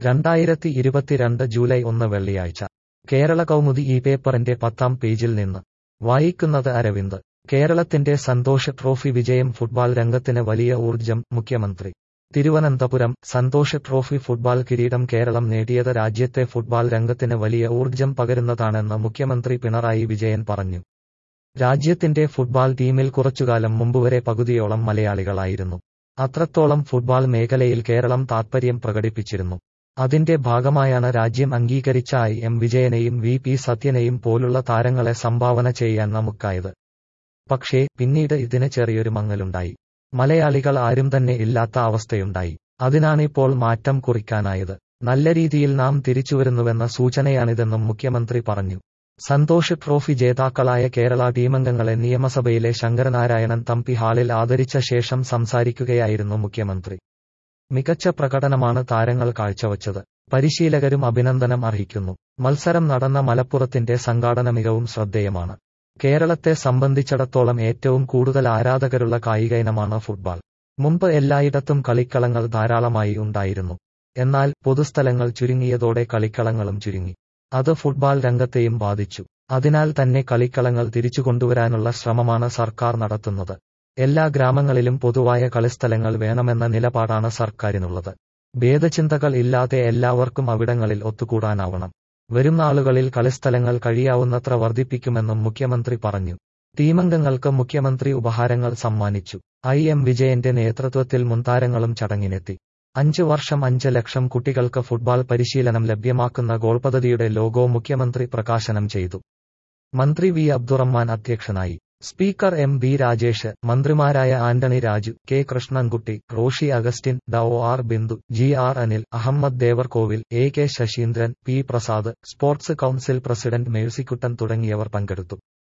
രണ്ടായിരത്തി ഇരുപത്തിരണ്ട് ജൂലൈ ഒന്ന് വെള്ളിയാഴ്ച കേരള കൗമുദി ഈ പേപ്പറിന്റെ പത്താം പേജിൽ നിന്ന് വായിക്കുന്നത് അരവിന്ദ് കേരളത്തിന്റെ സന്തോഷ് ട്രോഫി വിജയം ഫുട്ബോൾ രംഗത്തിന് വലിയ ഊർജ്ജം മുഖ്യമന്ത്രി തിരുവനന്തപുരം സന്തോഷ് ട്രോഫി ഫുട്ബോൾ കിരീടം കേരളം നേടിയത് രാജ്യത്തെ ഫുട്ബോൾ രംഗത്തിന് വലിയ ഊർജ്ജം പകരുന്നതാണെന്ന് മുഖ്യമന്ത്രി പിണറായി വിജയൻ പറഞ്ഞു രാജ്യത്തിന്റെ ഫുട്ബോൾ ടീമിൽ കുറച്ചുകാലം മുമ്പുവരെ പകുതിയോളം മലയാളികളായിരുന്നു അത്രത്തോളം ഫുട്ബോൾ മേഖലയിൽ കേരളം താത്പര്യം പ്രകടിപ്പിച്ചിരുന്നു അതിന്റെ ഭാഗമായാണ് രാജ്യം അംഗീകരിച്ച ഐ എം വിജയനെയും വി പി സത്യനെയും പോലുള്ള താരങ്ങളെ സംഭാവന ചെയ്യാൻ നമുക്കായത് പക്ഷേ പിന്നീട് ഇതിന് ചെറിയൊരു മങ്ങലുണ്ടായി മലയാളികൾ ആരും തന്നെ ഇല്ലാത്ത അവസ്ഥയുണ്ടായി അതിനാണിപ്പോൾ മാറ്റം കുറിക്കാനായത് നല്ല രീതിയിൽ നാം തിരിച്ചുവരുന്നുവെന്ന സൂചനയാണിതെന്നും മുഖ്യമന്ത്രി പറഞ്ഞു സന്തോഷ് ട്രോഫി ജേതാക്കളായ കേരള ടീമംഗങ്ങളെ നിയമസഭയിലെ ശങ്കരനാരായണൻ തമ്പി ഹാളിൽ ആദരിച്ച ശേഷം സംസാരിക്കുകയായിരുന്നു മുഖ്യമന്ത്രി മികച്ച പ്രകടനമാണ് താരങ്ങൾ കാഴ്ചവച്ചത് പരിശീലകരും അഭിനന്ദനം അർഹിക്കുന്നു മത്സരം നടന്ന മലപ്പുറത്തിന്റെ സംഘാടന മികവും ശ്രദ്ധേയമാണ് കേരളത്തെ സംബന്ധിച്ചിടത്തോളം ഏറ്റവും കൂടുതൽ ആരാധകരുള്ള കായിക ഇനമാണ് ഫുട്ബോൾ മുമ്പ് എല്ലായിടത്തും കളിക്കളങ്ങൾ ധാരാളമായി ഉണ്ടായിരുന്നു എന്നാൽ പൊതുസ്ഥലങ്ങൾ ചുരുങ്ങിയതോടെ കളിക്കളങ്ങളും ചുരുങ്ങി അത് ഫുട്ബോൾ രംഗത്തെയും ബാധിച്ചു അതിനാൽ തന്നെ കളിക്കളങ്ങൾ തിരിച്ചുകൊണ്ടുവരാനുള്ള ശ്രമമാണ് സർക്കാർ നടത്തുന്നത് എല്ലാ ഗ്രാമങ്ങളിലും പൊതുവായ കളിസ്ഥലങ്ങൾ വേണമെന്ന നിലപാടാണ് സർക്കാരിനുള്ളത് ഭേദചിന്തകൾ ഇല്ലാതെ എല്ലാവർക്കും അവിടങ്ങളിൽ ഒത്തുകൂടാനാവണം വരും നാളുകളിൽ കളിസ്ഥലങ്ങൾ കഴിയാവുന്നത്ര വർദ്ധിപ്പിക്കുമെന്നും മുഖ്യമന്ത്രി പറഞ്ഞു ടീമംഗങ്ങൾക്ക് മുഖ്യമന്ത്രി ഉപഹാരങ്ങൾ സമ്മാനിച്ചു ഐ എം വിജയന്റെ നേതൃത്വത്തിൽ മുൻതാരങ്ങളും ചടങ്ങിനെത്തി അഞ്ച് വർഷം അഞ്ച് ലക്ഷം കുട്ടികൾക്ക് ഫുട്ബോൾ പരിശീലനം ലഭ്യമാക്കുന്ന ഗോൾ പദ്ധതിയുടെ ലോഗോ മുഖ്യമന്ത്രി പ്രകാശനം ചെയ്തു മന്ത്രി വി അബ്ദുറഹ്മാൻ അധ്യക്ഷനായി സ്പീക്കർ എം ബി രാജേഷ് മന്ത്രിമാരായ ആന്റണി രാജു കെ കൃഷ്ണൻകുട്ടി റോഷി അഗസ്റ്റിൻ ഡ ഒ R Bindu G R Anil Ahamed Devarkovil A K Saseendran P Prasad sports council president Mercykuttan തുടങ്ങിയവർ പങ്കെടുത്തു